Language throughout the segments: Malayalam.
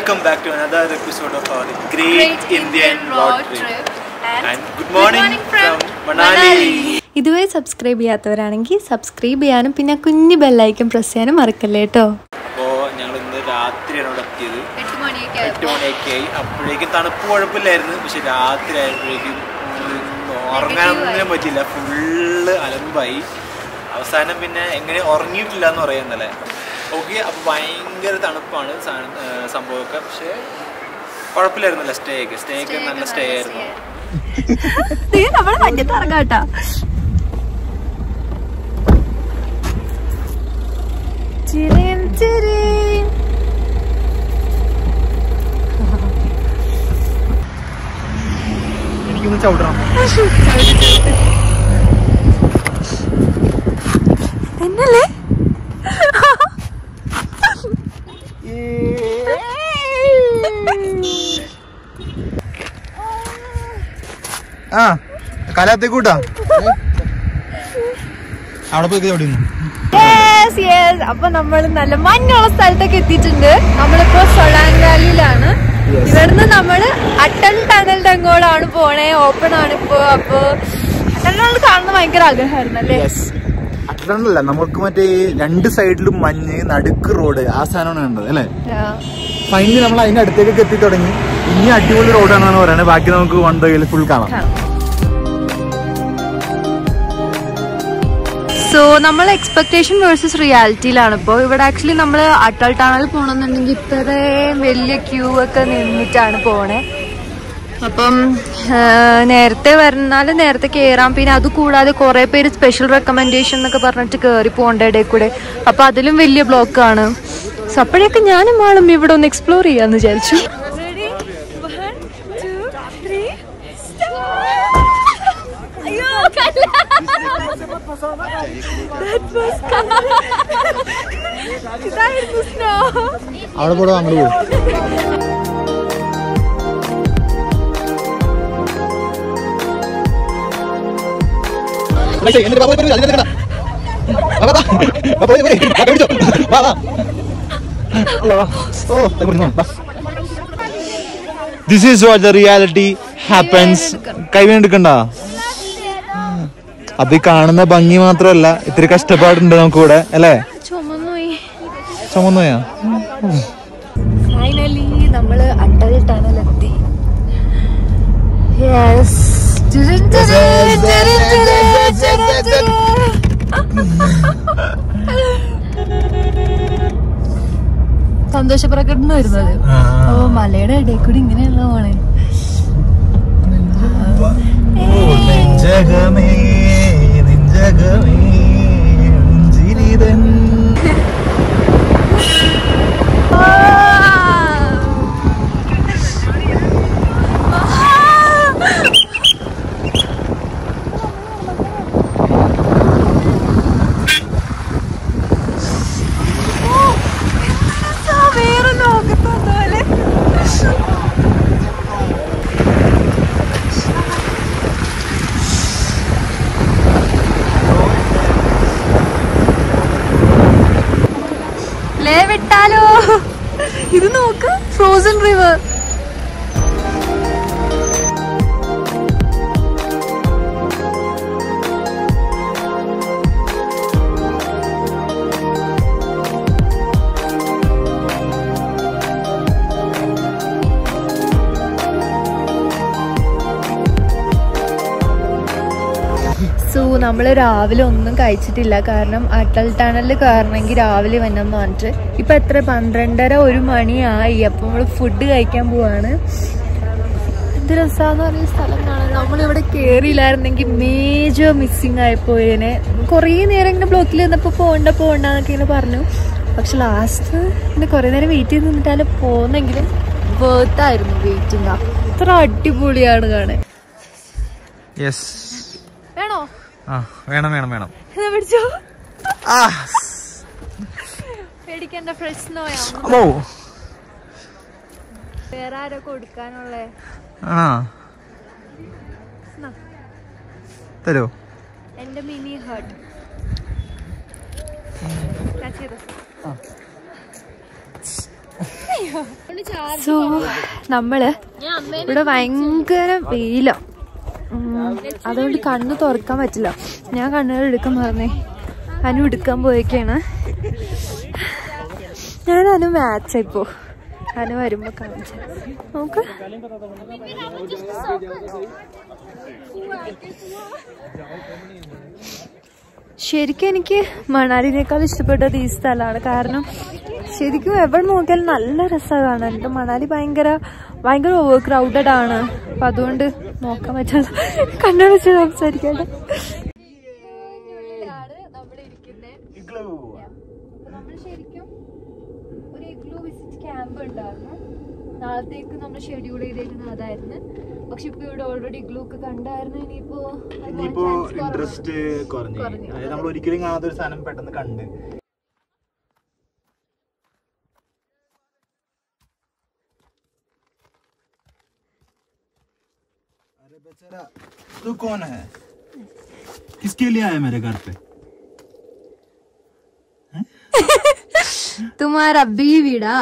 welcome back to another episode of our Great, Great Indian Road Trip. And, And good morning, from Manali. ഇതുവരെ സബ്സ്ക്രൈബ് ചെയ്യാത്തവരാണെങ്കിൽ സബ്സ്ക്രൈബ് ചെയ്യാനും പിന്നെ കുഞ്ഞു ബെല്ലൈക്കൻ പ്രസ് ചെയ്യാനും മറക്കല്ലേ കേട്ടോ അപ്പോൾ ഞങ്ങൾ ഇന്ന് രാത്രിയാണ് ഇവിടെ എത്തിയത് എട്ട് മണിയൊക്കെ എട്ട് മണിയൊക്കെ ആയി അപ്പോഴേക്കും തണുപ്പ് കുഴപ്പമില്ലായിരുന്നു പക്ഷെ രാത്രി ആയപ്പോഴേക്കും ഉറങ്ങാനൊന്നിനും പറ്റില്ല ഫുള്ള് അലമ്പായി അവസാനം പിന്നെ എങ്ങനെ ഉറങ്ങിയിട്ടില്ല എന്ന് പറയുന്നല്ലേ ഓക്കെ അപ്പോൾ ഭയങ്കര തണുപ്പാണ് സാധനം ഏർ സംഭവമൊക്കെ പക്ഷേ കുഴപ്പമില്ലായിരുന്നല്ലോ സ്റ്റേ ഒക്കെ സ്റ്റേ ഒക്കെ നല്ല സ്റ്റേ ആയിരുന്നു നമ്മളെ മഞ്ഞത്ത് ഇറങ്ങാട്ടാ ചിരയും ചിരയും. എനിക്കൊന്ന് ചവിടണം എന്നല്ലേ ആ കലാത്തെ കൂട്ടാ അവിടെ പോയി എവിടെ Yes, yes. അപ്പൊ നമ്മൾ നല്ല മഞ്ഞുള്ള സ്ഥലത്തൊക്കെ എത്തിയിട്ടുണ്ട് നമ്മളിപ്പോ സൊളാൻ വാലിയിലാണ് ഇവിടുന്ന് നമ്മള് അട്ടൽ ടണൽ അങ്ങോട്ടാണ് പോണേ ഓപ്പൺ ആണ് ഇപ്പോ അപ്പൊ അട്ടൽ ടണൽ കാണുന്ന ഭയങ്കര ആഗ്രഹമായിരുന്നു അല്ലേ അല്ല നമുക്ക് മറ്റേ രണ്ട് സൈഡിലും മഞ്ഞ് നടുക്ക് റോഡ് ആ സാധനമാണ് കണ്ടത് അല്ലേ ഫൈനലി നമ്മൾ അതിന്റെ അടുത്തേക്കൊക്കെ എത്തി തുടങ്ങി ഇനി അടിപൊളി റോഡാണെന്നാണ് പറയുന്നത് ബാക്കി നമുക്ക് വൺ ഡേയിൽ ഫുൾ കാണാം സോ നമ്മൾ എക്സ്പെക്ടേഷൻ വേഴ്സസ് റിയാലിറ്റിയിലാണ് ഇപ്പോൾ ഇവിടെ ആക്ച്വലി നമ്മൾ അട്ടൽ ടണൽ പോകണമെന്നുണ്ടെങ്കിൽ ഇത്രയും വലിയ ക്യൂ ഒക്കെ നിന്നിട്ടാണ് പോണേ അപ്പം ആ, നേരത്തെ വരണാൽ നേരത്തെ കയറാം പിന്നെ അത് കൂടാതെ കുറെ പേര് സ്പെഷ്യൽ റെക്കമെൻഡേഷൻ എന്നൊക്കെ പറഞ്ഞിട്ട് കയറി പോകേണ്ട ഇടയിൽ കൂടെ അപ്പൊ അതിലും വലിയ ബ്ലോക്കാണ് സോ അപ്പോഴൊക്കെ ഞാനും ആളും ഇവിടെ ഒന്ന് എക്സ്പ്ലോർ ചെയ്യാന്ന് വിചാരിച്ചു ഇതായിരുന്നു സ്നോ അവിടെ പോടോ അങ്ങോട്ട് പോകും this is what the reality happens കൈവേണ്ടെടുക്കണ്ട അത് ഈ കാണുന്ന ഭംഗി മാത്രമല്ല ഇത്തിരി കഷ്ടപ്പാടുണ്ട് നമുക്കിവിടെ അല്ലേ ചുമന്നുപോയി ചുമന്നുപോയാ ഫൈനലി നമ്മള് അട്ടൽ ടണൽ എത്തി യെസ് സന്തോഷ പ്രകടനം വരുന്നത് ഓ മലയുടെ ഇടയിൽ കൂടി ഇങ്ങനെയുള്ള പോണേ നെഞ്ചകമേ നെഞ്ചകമേ നെഞ്ചിരിതൻ വേറെ ലോകത്ത് പോലെ ലേ വിട്ടാലോ ഇത് നോക്ക് ഫ്രോസൺ റിവർ സോ നമ്മൾ രാവിലെ ഒന്നും കഴിച്ചിട്ടില്ല കാരണം അട്ടൽ ടണലിൽ കയറണമെങ്കിൽ രാവിലെ വന്നെന്ന് പറഞ്ഞിട്ട് ഇപ്പൊ എത്ര പന്ത്രണ്ടര ഒരു മണിയായി അപ്പൊ നമ്മൾ ഫുഡ് കഴിക്കാൻ പോവാണ് എന്ത് രസാന്ന് പറഞ്ഞ സ്ഥലം കാണാൻ നമ്മളിവിടെ കയറിയില്ലായിരുന്നെങ്കിൽ മേജർ മിസ്സിങ് ആയിപ്പോയേനെ കുറേ നേരം ഇങ്ങനെ ബ്ലോക്കിൽ നിന്നപ്പോൾ പോകണ്ട പോകണ്ടെന്നൊക്കെ ഇങ്ങനെ പറഞ്ഞു പക്ഷെ ലാസ്റ്റ് ഇങ്ങനെ കുറേ നേരം വെയിറ്റ് ചെയ്ത് നിന്നിട്ടാലും പോന്നെങ്കിലും വേർത്തായിരുന്നു വെയിറ്റിംഗ് അത്ര അടിപൊളിയാണ് കാണാൻ യെസ് വേണോ ആ വേണം വേണം വേണം എന്നാ പിടിച്ചോ ആ പേടിക്കേണ്ട പ്രശ്നമായോ ഓ വേറെ ആരോ കൊടുക്കാനുള്ളേ ആ തരോ എന്റെ മിനി ഹേർട്ട് ടച്ച് ചെയ്തോ അയ്യോ സോ നമ്മള് ഇവിടെ ഭയങ്കര വെയില അതുകൊണ്ട് കണ്ണ് തുറക്കാൻ പറ്റില്ല ഞാൻ കണ്ണുകൾ എടുക്കാൻ പറഞ്ഞേ അനു എടുക്കാൻ പോയേക്കാണ് ഞാൻ അനു മാച്ച് ഇപ്പോ അനു വരുമ്പോ കാണിച്ചു നോക്ക് ശരിക്കും എനിക്ക് മണാലിനേക്കാൾ ഇഷ്ടപ്പെട്ടത് ഈ സ്ഥലമാണ് കാരണം ശരിക്കും എവിടെ നോക്കിയാലും നല്ല രസമാണ് കാണാൻ എന്നിട്ട് മണാലി ഭയങ്കര ഭയങ്കര ഓവർ ക്രൗഡഡ് ആണ് അപ്പൊ അതുകൊണ്ട് നോക്കാൻ പറ്റില്ല കണ്ണു വെച്ച് സംസാരിക്കാണ്ട് നമ്മൾ ശരിക്കും ഒരു ഇഗ്ലൂ വിസിറ്റ് ക്യാമ്പ് ഉണ്ടായിരുന്നു നാളത്തേക്ക് നമ്മൾ ഷെഡ്യൂൾ ചെയ്തേക്കുന്നത് അതായിരുന്നു പക്ഷെ ഇപ്പൊ ഇവിടെ ഓൾറെഡി ഇഗ്ലൂ ഒക്കെ കണ്ടായിരുന്നു ഇനിയിപ്പോ ഇനിയിപ്പോ ഇൻട്രസ്റ്റ് കുറഞ്ഞു കുറഞ്ഞു. അതായത് നമ്മൾ ഒരിക്കലും കാണാത്ത ഒരു സാധനം പെട്ടെന്ന് കണ്ട് अरे बेचारा तू कौन है किसके लिए आया मेरे घर पे തുമാരാ ബീവിടാ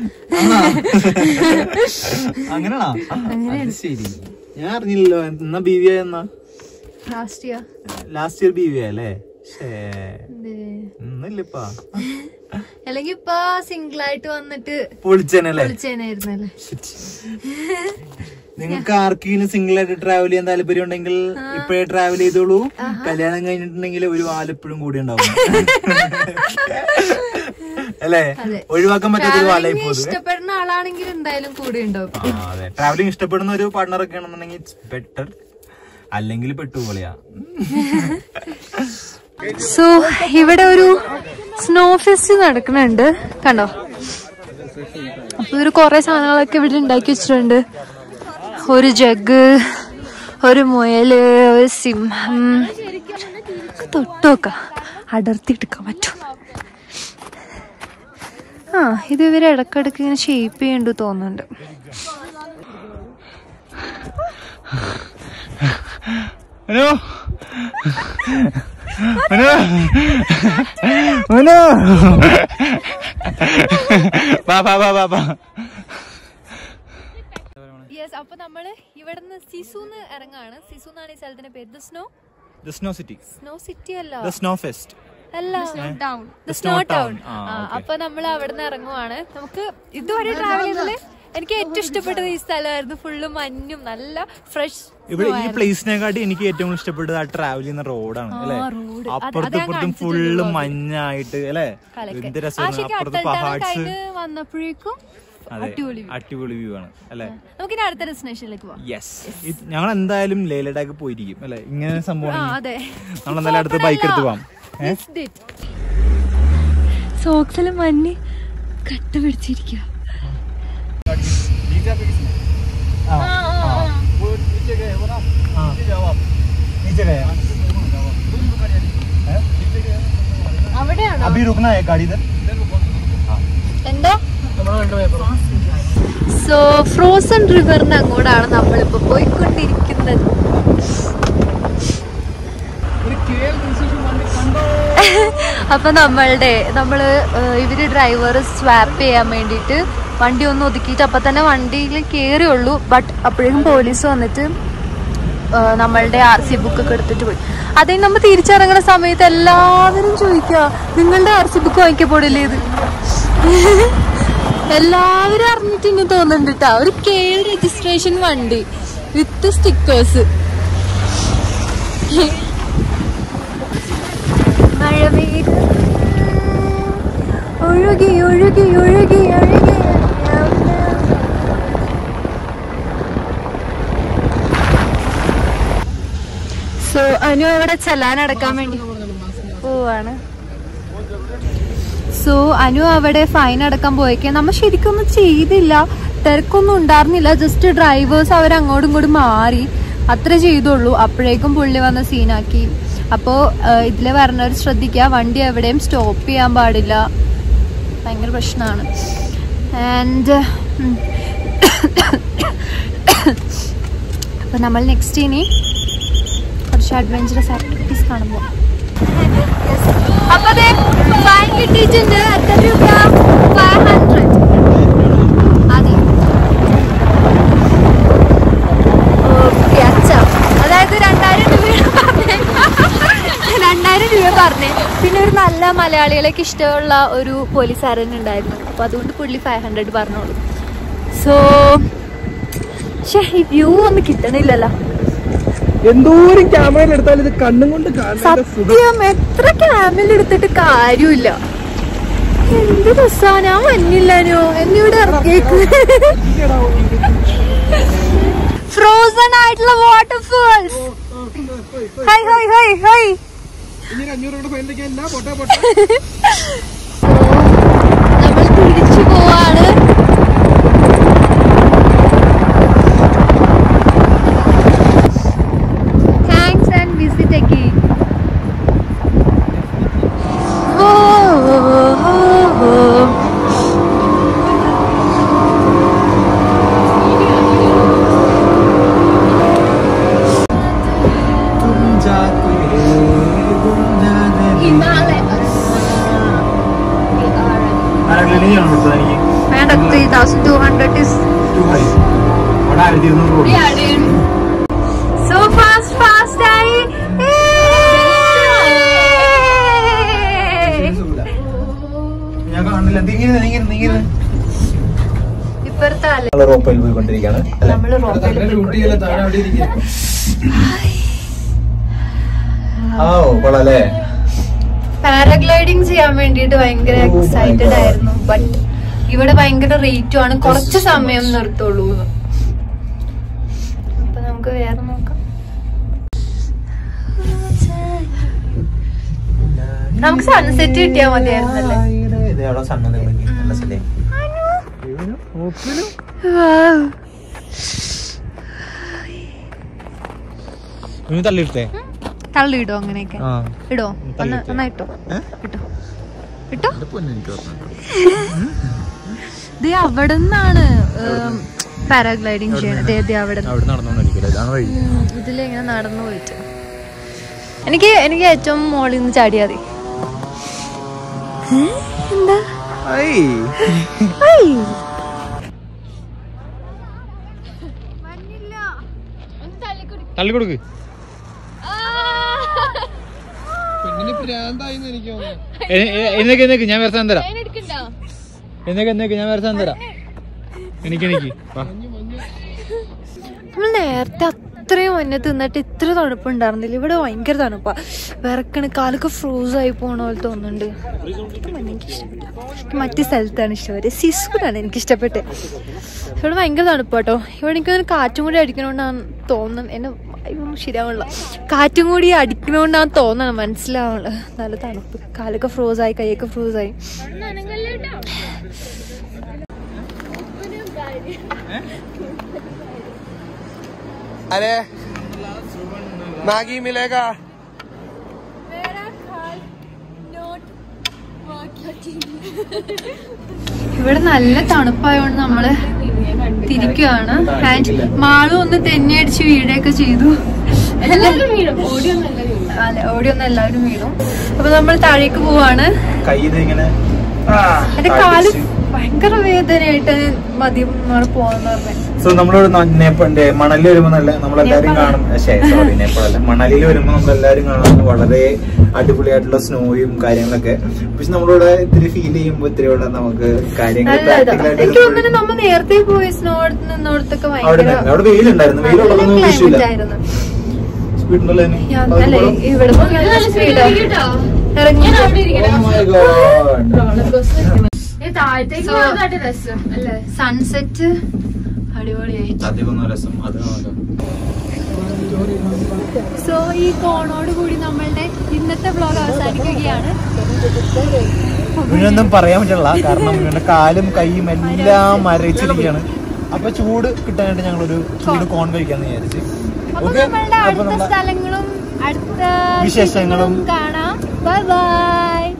അങ്ങനെയാണോ അത് ശരി ഞാൻ അറിഞ്ഞില്ലല്ലോ എന്നാ ബി വി എന്നാ last year last year B V അല്ലേ ഷേ ഒന്നുമില്ലപ്പാ അല്ലെങ്കിൽ ഇപ്പൊ സിംഗിൾ ആയിട്ട് വന്നിട്ട് പൊളിച്ചനല്ലേ വിളിച്ചേനായിരുന്നല്ലേ നിങ്ങൾക്ക് ആർക്കെങ്കിലും സിംഗിൾ ആയിട്ട് ട്രാവൽ ചെയ്യാൻ താല്പര്യം ഉണ്ടെങ്കിൽ ഇപ്പോഴേ ട്രാവൽ ചെയ്തോളൂ കല്യാണം കഴിഞ്ഞിട്ടുണ്ടെങ്കിൽ ഒരു വാലെപ്പോഴും കൂടി ഉണ്ടാവും അല്ലേ അതെ. ഒഴിവാക്കാൻ പറ്റാത്ത ഒരു വാലായി Travelling പോകുന്നത് ഇഷ്ടപ്പെടുന്ന ആളാണെങ്കിൽ എന്തായാലും കൂടെ ഉണ്ടാവും അതെ ട്രാവലിംഗ് ഇഷ്ടപ്പെടുന്ന ഒരു പാർട്ണർ ഒക്കെ ആണെന്നുണ്ടെങ്കിൽ ബെറ്റർ അല്ലെങ്കിൽ പെട്ടുപോലെയാ സോ ഇവിടെ ഒരു സ്നോ ഫെസ്റ്റ് നടക്കുന്നുണ്ട് കണ്ടോ അപ്പൊ ഇവര് കൊറേ സാധനങ്ങളൊക്കെ ഇവിടെ ഉണ്ടാക്കി വെച്ചിട്ടുണ്ട് ഒരു ജഗ് ഒരു മുയല് ഒരു സിംഹം തൊട്ടോക്ക അടർത്തിയെടുക്കാൻ പറ്റും ആ ഇത് ഇവര് ഇടക്കിടക്ക് ഇങ്ങനെ ഷേപ്പ് ചെയ്യണ്ടു തോന്നുന്നുണ്ട് ഹലോ ഹലോ ഹലോ വാ വാ വാ വാ വാ യെസ് അപ്പൊ നമ്മള് ഇവിടുന്ന് സിസുന്ന് ഇറങ്ങാണ് സിസു എന്നാണ് ഈ സ്ഥലത്തിന്റെ പേര് the snow the snow city snow city അല്ല ദ സ്നോ ഫെസ്റ്റ് അല്ല The The Snow Snow Town. Town. ആ, ആ, okay. അപ്പൊ നമ്മൾ അവിടുന്ന് ഇറങ്ങുവാണ് നമുക്ക് ഇതുവരെ ട്രാവൽ ചെയ്തതില് എനിക്ക് ഏറ്റവും ഇഷ്ടപ്പെട്ടത് ഈ സ്ഥലമായിരുന്നു ഫുള്ള് മഞ്ഞും നല്ല ഫ്രഷ് ഇവിടെ ഈ പ്ലേസിനെക്കാട്ടി എനിക്ക് ഏറ്റവും കൂടുതൽ ഇഷ്ടപ്പെട്ടത് ആ ട്രാവൽ ചെയ്യുന്ന റോഡാണ് അല്ലെ road. അത് അപ്പുറത്തും ഞാൻ ഇപ്പുറത്തും ഫുള്ള് മഞ്ഞായിട്ട് അല്ലെ എന്ത് രസമാണ് അപ്പുറത്ത് പഹാഡ്സ് കഴിഞ്ഞ് വന്നപ്പോഴേക്കും അതെ അടിപൊളി view. അടിപൊളി വ്യൂ ആണ് അല്ലെ നമുക്കിനി അടുത്ത ഡെസ്റ്റിനേഷനിലേക്ക് പോവാം യെസ് ഞങ്ങൾ എന്തായാലും ലേ ലഡാക്ക് പോയിരിക്കും അല്ലെ ഇങ്ങനെ സംഭവം ആ അതെ നമ്മൾ എന്തായാലും അടുത്ത് ബൈക്ക് എടുത്ത് പോവാം സോക്സിൽ മഞ്ഞ് കട്ട പിടിച്ചിരിക്കുക അവിടെയാണോ अभी रुकना है गाड़ी इधर എന്താ സോ ഫ്രോസൺ റിവറിന് അങ്ങോട്ടാണ് നമ്മളിപ്പോ പോയിക്കൊണ്ടിരിക്കുന്നത് അപ്പൊ നമ്മളുടെ നമ്മള് ഏഹ്, ഇവര് ഡ്രൈവർ സ്വാപ്പ് ചെയ്യാൻ വേണ്ടിയിട്ട് വണ്ടി ഒന്ന് ഒതുക്കിയിട്ട് അപ്പൊ തന്നെ വണ്ടിയിൽ കയറിയുള്ളൂ ബട്ട് അപ്പോഴേക്കും പോലീസ് വന്നിട്ട് ഏഹ്, നമ്മളുടെ ആർ സി ബുക്ക് ഒക്കെ എടുത്തിട്ട് പോയി അതേ നമ്മൾ തിരിച്ചിറങ്ങുന്ന സമയത്ത് എല്ലാവരും ചോദിക്കുക നിങ്ങളുടെ ആർ സി ബുക്ക് വാങ്ങിക്കപ്പെടില്ലേ ഇത് എല്ലാവരും അറിഞ്ഞിട്ടുണ്ട് തോന്നുന്നുണ്ട് കേട്ടോ ഒരു കെ രജിസ്ട്രേഷൻ വണ്ടി വിത്ത് സ്റ്റിക്കേഴ്സ് മഴ പെയ്ത് ഒഴുകി ഒഴുകി ഒഴുകി ഒഴുകി സോ അനു അവിടെ ചെല്ലാൻ അടക്കാൻ വേണ്ടി പോവാണ് സോ അനു അവിടെ ഫൈൻ അടക്കാൻ പോയേക്കെ നമ്മ ശരിക്കൊന്നും ചെയ്തില്ല തിരക്കൊന്നും ഉണ്ടായിരുന്നില്ല ജസ്റ്റ് ഡ്രൈവേഴ്സ് അവർ അങ്ങോട്ടും ഇങ്ങോട്ടും മാറി അത്ര ചെയ്തുള്ളൂ അപ്പോഴേക്കും പുള്ളി വന്ന് സീനാക്കി അപ്പോ ഇതിലെ പറഞ്ഞവർ ശ്രദ്ധിക്കുക വണ്ടി എവിടെയും സ്റ്റോപ്പ് ചെയ്യാൻ പാടില്ല ഭയങ്കര പ്രശ്നമാണ് ആൻഡ് അപ്പൊ നമ്മൾ നെക്സ്റ്റ് ഇനി കുറച്ച് അഡ്വഞ്ചറസ് ആക്ടിവിറ്റീസ് കാണുമ്പോൾ അപ്പൊ ഫൈൻ കിട്ടിയിട്ടുണ്ട് എത്ര രൂപ ഫൈവ് ഹൺഡ്രഡ് മലയാളികളൊക്കെ ഇഷ്ടമുള്ള ഒരു പോലീസുകാരൻ ഉണ്ടായിരുന്നു അപ്പൊ അതുകൊണ്ട് പുള്ളി ഫൈവ് ഹൺഡ്രഡ് പറഞ്ഞോളൂ സോ പക്ഷേ ഈ വ്യൂ ഒന്നും കിട്ടണില്ലല്ലോ എന്തോരം ക്യാമറയിൽ എടുത്താലും ഇത് കണ്ണും കൊണ്ട് കാണുന്നത് സത്യം എത്ര ക്യാമിൽ എടുത്തിട്ട് കാര്യമില്ല എന്ത് രസാ ഞാൻ മഞ്ഞില്ലാനോ എന്നിവിടെ ഇറക്കിയേക്ക് ഫ്രോസൺ ആയിട്ടുള്ള വാട്ടർഫോൾസ് ഹൈ ഹൈ ഹൈ ഹൈ ഇനി ഒരു അഞ്ഞൂറ് രൂപ ഫൈൻ എല്ലാ പൊട്ടാ പൊട്ടാ നമ്മൾ തിരിച്ചു പോവാണ് താങ്ക്സ് ആൻഡ് വിസിറ്റ് അക്കി വേണ്ട three thousand two hundred is so fast fast ആയി ഞാൻ കാണില്ല നീങ്ങി നീങ്ങി നീങ്ങി ഇപ്പുറത്തെ അല്ല ഞങ്ങൾ റോപ്പയിൽ പോയിക്കൊണ്ടിരിക്കുകയാണ് അല്ലേ നമ്മള് റോപ്പിൽ ഷൂട്ട് ചെയ്യല താഴെ അവിടെ ഇരിക്കുക ആ ഓ കൊള്ളാല്ലേ പാരഗ്ലൈഡിങ് ചെയ്യാൻ വേണ്ടിയിട്ട് ഭയങ്കര Oh my എക്സൈറ്റഡ് God. ആയിരുന്നു ബട്ട് ഇവിടെ ഭയങ്കര റേറ്റും ആണ് കുറച്ച് സമയം നിർത്തുള്ളൂ അപ്പൊ നമുക്ക് വേറെ നോക്കാം നമുക്ക് സൺസെറ്റ് കിട്ടിയാ മതിയായിരുന്നല്ലേ ഇത് എവിടെ സണ്ണം നല്ല സ്ഥലേ തള്ളിയിട്ടേ തള്ളിയിടോ അങ്ങനെയൊക്കെ ആ ഇടോ ഒന്ന് തള്ളിയിട്ടേ. നന്നായിട്ടോ ഏ? ഇട്ടോ ഇട്ടോ എനിക്ക് ഓർമ്മ ദേ അവിടെ നിന്നാണ് പാരാഗ്ലൈഡിങ് ചെയ്യണത് ദേ ദേ അവിടെ അവിടെ നടന്നോണ്ടിരിക്കില്ല ഇതാണ് വഴി ഇതിലിങ്ങനെ നടന്നു പോയിട്ട് എനിക്ക് എനിക്ക് ഏറ്റവും മോളിൽ നിന്ന് ചാടിയാ മതി ഏ? എന്താ ഐ. തള്ളിക്കൊടുക്ക് പെണ്ണിന് പ്രാന്തായിന്ന് എനിക്ക് തോന്നുന്നു എന്നേക്ക് എന്നേക്ക് ഞാൻ വേറെ സാധനം തരാം എന്നേക്ക് എന്നേക്ക് ഞാൻ വേറെ സാധനം തരാം എനിക്ക് എനിക്ക് നമ്മൾ നേരത്തെ അത്രയും മുന്നേ തിന്നിട്ട് ഇത്ര തണുപ്പുണ്ടായിരുന്നില്ല ഇവിടെ ഭയങ്കര തണുപ്പാ വിറക്കണ് കാലൊക്കെ ഫ്രോസ് ആയി പോണ പോലെ തോന്നുന്നുണ്ട് ഇത് മഞ്ഞ് എനിക്ക് ഇഷ്ടപ്പെട്ടു എനിക്ക് മറ്റു സ്ഥലത്താണ് ഇഷ്ടപ്പെട്ടത് സിസൂരാണ് എനിക്ക് ഇഷ്ടപ്പെട്ടത് ഇവിടെ ഭയങ്കര തണുപ്പാട്ടോ ഇവിടെ എനിക്ക് തോന്നുന്നു കാറ്റും കൂടി അടിക്കണോണ്ടാണ് തോന്നുന്നത് എന്നെ ഒന്നും ശരിയാവണില്ല കാറ്റും കൂടി അടിക്കണോണ്ടാണ് തോന്നണം മനസ്സിലാവണില്ല നല്ല തണുപ്പ് കാലൊക്കെ ഫ്രോസ് ആയി കൈയൊക്കെ ഫ്രോസ് ആയി अरे मैगी मिलेगा ഇവിടെ നല്ല തണുപ്പായോണ്ട് നമ്മള് തിരിക്കുവാണ് ആൻഡ് മാളും ഒന്ന് തെന്നിയടിച്ച് വീഴൊക്കെ ചെയ്തു അല്ല ഓടിയൊന്നും എല്ലാവരും വീണു അപ്പൊ നമ്മൾ താഴേക്ക് പോവാണ് കൈ ഇത് ഇങ്ങനെ എന്റെ കാല് ഭയങ്കര വേദനയായിട്ട് മതി നമ്മൾ പോവാന്ന് പറഞ്ഞു സോ നമ്മളിവിടെ നേപ്പാളിന്റെ മണലിൽ വരുമ്പോ നല്ല നമ്മളെല്ലാരും കാണും സോറി നേപ്പാളല്ല മണലിൽ വരുമ്പോ നമ്മളെല്ലാരും കാണുന്നത് വളരെ അടിപൊളിയായിട്ടുള്ള സ്നോയും കാര്യങ്ങളൊക്കെ പക്ഷെ നമ്മളിവിടെ ഇത്തിരി ഫീൽ ചെയ്യുമ്പോ ഇത്തിരി ഇവിടെ നമുക്ക് കാര്യങ്ങൾ നല്ലതാ practical ആയിട്ട് എനിക്ക് തോന്നുന്നു നമ്മ നേരത്തെ പോയി സ്നോ നിന്നോടത്തൊക്കെ അവിടെ ഭയങ്കര നിന്ന് അവിടെ വെയിലുണ്ടായിരുന്നു വെയിലുള്ളതൊന്നും നല്ല വിഷയമില്ല climate ആയിരുന്നു സ്പീഡുണ്ടല്ലോ അതിന്? ഞാൻ- അല്ലേ ഇവിടെ നല്ല സ്പീഡ് ഇറങ്ങി Oh my God. സൺസെറ്റ് അടിപൊളിയായി അധികം രസം അത് നോക്കാം സോ ഈ കോണോട് കൂടി നമ്മളുടെ ഇന്നത്തെ വ്ലോഗ് അവസാനിക്കുകയാണ് ഇവനൊന്നും പറയാൻ പറ്റില്ല കാരണം ഇവന്റെ കാലും കൈയും എല്ലാം മരവിച്ചിരിക്കുകയാണ് അപ്പൊ ചൂട് കിട്ടാനായിട്ട് ഞങ്ങളൊരു ചൂട് കോൺ കഴിക്കാന്ന് വിചാരിച്ച് അപ്പൊ ഓക്കെ നമ്മളുടെ അപ്പൊ അടുത്ത നമ്മളെ സ്ഥലങ്ങളും അടുത്ത വിശേഷങ്ങളും കാണാം ബൈ ബൈ